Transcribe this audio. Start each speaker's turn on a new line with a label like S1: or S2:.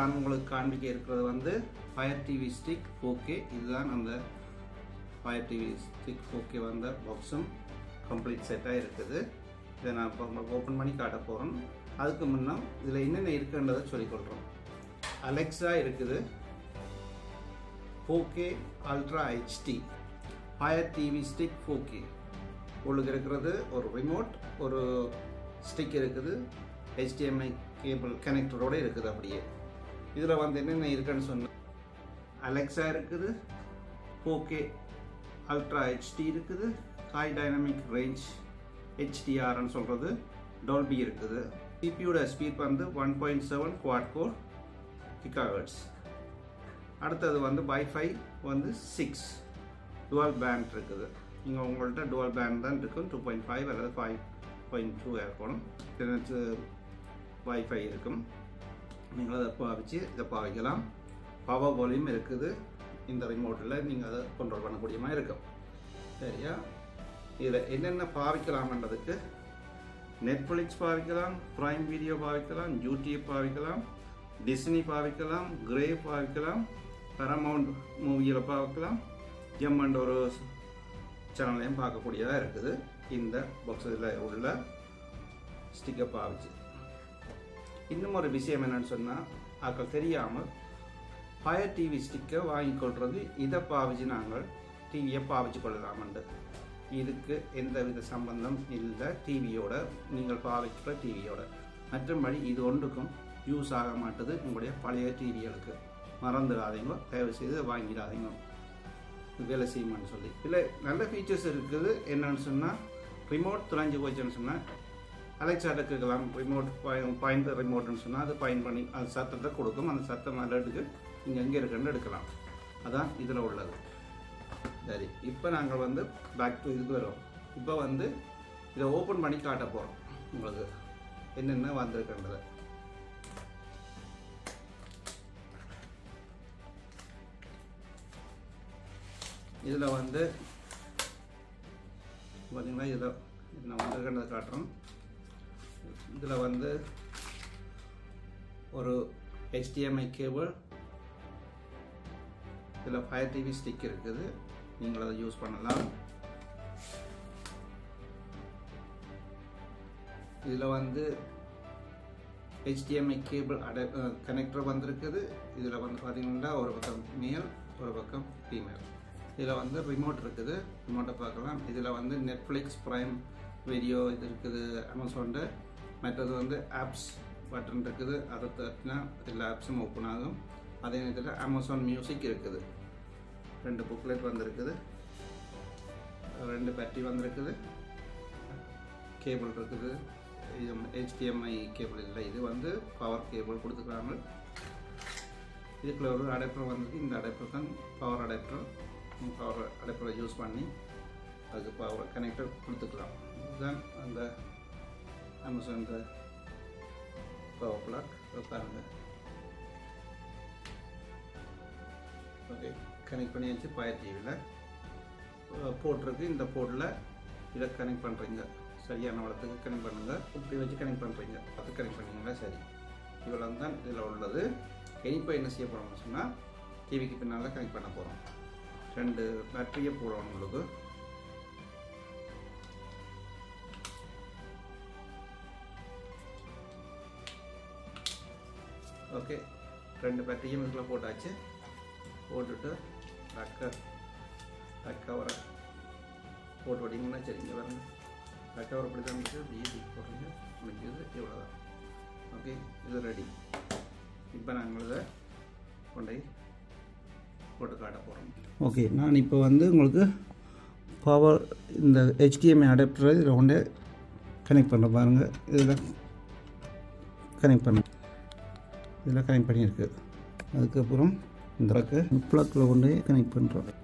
S1: நான் உங்களுக்கு காண்பிக்க இருக்கிறது வந்து ஃபயர் டிவி ஸ்டிக் ஓகே இதுதான் அந்த ஃபயர் டிவி ஸ்டிக் ஓகே வந்த பாக்ஸும் கம்ப்ளீட் செட்டாக இருக்குது இதை நான் இப்போ உங்களுக்கு ஓப்பன் பண்ணி காட்ட போகிறேன் அதுக்கு முன்னே இதில் என்னென்ன இருக்குன்றதை சொல்லிக்கொள்கிறோம் அலெக்ஸா இருக்குது four K ultra HD fire TV stick four K உங்களுக்கு இருக்கிறது ஒரு ரிமோட் ஒரு ஸ்டிக் இருக்குது HDMI கேபிள் கனெக்டரோட இருக்குது அப்படியே இதில் வந்து என்னென்ன இருக்குன்னு சொன்ன அலெக்ஸா இருக்குது ஃபோகே அல்ட்ரா ஹெச்டி இருக்குது ஹாய் டைனமிக் ரேஞ்ச் ஹெச்டிஆர்னு சொல்கிறது டால்பி இருக்குது சிபியோட ஸ்பீட் வந்து one point seven quad core gigahertz அடுத்தது வந்து வைஃபை வந்து சிக்ஸ் டுவெல் பேண்ட் இருக்குது நீங்கள் உங்கள்கிட்ட டுவெல் பேண்ட் தான் இருக்கும் டூ பாயிண்ட் ஃபைவ் அல்லது ஃபைவ் பாயிண்ட் டூ இருக்கணும் எனக்கு வைஃபை இருக்கும் நீங்கள் அதை பாவிச்சு இதை பாவிக்கலாம் பவர் வால்யூம் இருக்குது இந்த ரிமோட்டில் நீங்கள் அதை கண்ட்ரோல் பண்ணக்கூடிய மாதிரி இருக்கும் சரியா இதில் என்னென்ன பாவிக்கலாம்ன்றதுக்கு நெட்ஃப்ளிக்ஸ் பாவிக்கலாம் ப்ரைம் வீடியோ பாவிக்கலாம் யூடியூப் பாவிக்கலாம் டிஸ்னி பாவிக்கலாம் கிரே பாவிக்கலாம் பரமௌண்ட் மூவியில் பார்க்கலாம் எம்மண்ட் ஒரு சேனல்லையும் பார்க்கக்கூடியதாக இருக்குது இந்த பாக்ஸில் உள்ள ஸ்டிக்கர் பாவிச்சு இன்னும் ஒரு விஷயம் என்னன்னு சொன்னால் ஆக்கள் தெரியாமல் ஃபயர் டிவி ஸ்டிக்கை வாங்கி கொள்வது இதை பாவிச்சு நாங்கள் டிவியை பாவிச்சு கொள்ளலாமண்டு இதுக்கு எந்த வித சம்பந்தம் இல்லை டிவியோட நீங்கள் பாவிக்கிற டிவியோட மற்றபடி இது ஒன்றுக்கும் யூஸ் ஆக மாட்டுது உங்களுடைய பழைய டிவிகளுக்கு மறந்துடாதீங்க தயவு செய்து வாங்கிடாதீங்க வேலை செய்யுமான்னு சொல்லி இல்லை நல்ல ஃபீச்சர்ஸ் இருக்குது என்னன்னு சொன்னால் ரிமோட் துளைஞ்சு போச்சுன்னு சொன்னால் அலெக்சாட்ட கேட்கலாம் ரிமோட் பாயிண்ட் ரிமோட்னு சொன்னால் அது பாயிண்ட் பண்ணி அது சத்தத்தை கொடுக்கும் அந்த சத்தம் அலர்ட்டுக்கு நீங்கள் எங்கே இருக்குன்னு எடுக்கலாம் அதான் இதில் உள்ளது சரி இப்போ நாங்கள் வந்து பேக் டு இதுக்கு வரோம் இப்போ வந்து இதை ஓப்பன் பண்ணி காட்ட போகிறோம் உங்களுக்கு என்னென்ன வந்திருக்குன்றதை இதில் வந்து பார்த்தீங்கன்னா இதில் என்ன வந்திருக்கிறத காட்டுறோம் இதில் வந்து ஒரு HDMI கேபிள் இதில் ஃபயர் டிவி ஸ்டிக் இருக்குது நீங்கள் அதை யூஸ் பண்ணலாம் இதில் வந்து HDMI கேபிள் அடை கனெக்டர் வந்திருக்குது இதில் வந்து பார்த்தீங்கன்னா ஒரு பக்கம் மேல் ஒரு பக்கம் ஃபீமேல் இதில் வந்து ரிமோட் இருக்குது ரிமோட்டை பார்க்கலாம் இதில் வந்து நெட்ஃப்ளிக்ஸ் ப்ரைம் வீடியோ இது இருக்குது அமேசான்டு மற்றது வந்து ஆப்ஸ் பட்டன் இருக்குது அதை தட்டினா எல்லா ஆப்ஸும் ஓப்பன் ஆகும் அதே நேரத்தில் அமேசான் மியூசிக் இருக்குது ரெண்டு புக்லெட் வந்திருக்குது ரெண்டு பேட்டரி வந்திருக்குது கேபிள் இருக்குது இது ஹெச்டிஎம்ஐ கேபிள் இல்லை இது வந்து பவர் கேபிள் கொடுத்துருக்காங்க இதுக்குள்ள ஒரு அடைப்பர் வந்திருக்கு இந்த அடைப்பர் தான் பவர் அடைப்பர் பவர் அடைப்பரை யூஸ் பண்ணி அதுக்கு பவர் கனெக்டர் கொடுத்துக்கலாம் இதுதான் அந்த அமேசான் பவர் பிளாக் பாருங்க ஓகே கனெக்ட் பண்ணியாச்சு பயர் டிவியில் போட்டிருக்கு இந்த போர்டில் இதை கனெக்ட் பண்ணுறீங்க சரியான வளத்துக்கு கனெக்ட் பண்ணுங்க இப்படி வச்சு கனெக்ட் பண்ணுறீங்க அது கனெக்ட் பண்ணீங்களா சரி இவ்வளோ தான் இதில் உள்ளது இப்போ என்ன செய்ய போகிறோம்னு சொன்னால் டிவிக்கு பின்னால் கனெக்ட் பண்ண போகிறோம் ரெண்டு பேட்டரியை போடுறோம் உங்களுக்கு ஓகே ரெண்டு பேட்டரியும் இதுக்குள்ள போட்டாச்சு போட்டுட்டு ரக்கர் ரக்கவரை போட்டு விட்டிங்கன்னா சரிங்க பாருங்க ரக்கவர் இப்படி தான் இருக்குது பிஇடி போடுறீங்க முடிஞ்சது இவ்வளோதான் ஓகே இது ரெடி இப்போ நாங்கள் இதை கொண்டு போட்டு காட்ட போகிறோம் ஓகே நான் இப்போ வந்து உங்களுக்கு பவர் இந்த ஹெச்டிஎம்ஐ அடாப்டர் இதில் கொண்டு கனெக்ட் பண்ணுற பாருங்கள் இதில் கனெக்ட் பண்ண இதில் கனெக்ட் பண்ணியிருக்கு அதுக்கப்புறம் இந்த ப்ளக்கில் கொண்டு கனெக்ட் பண்ணுறோம்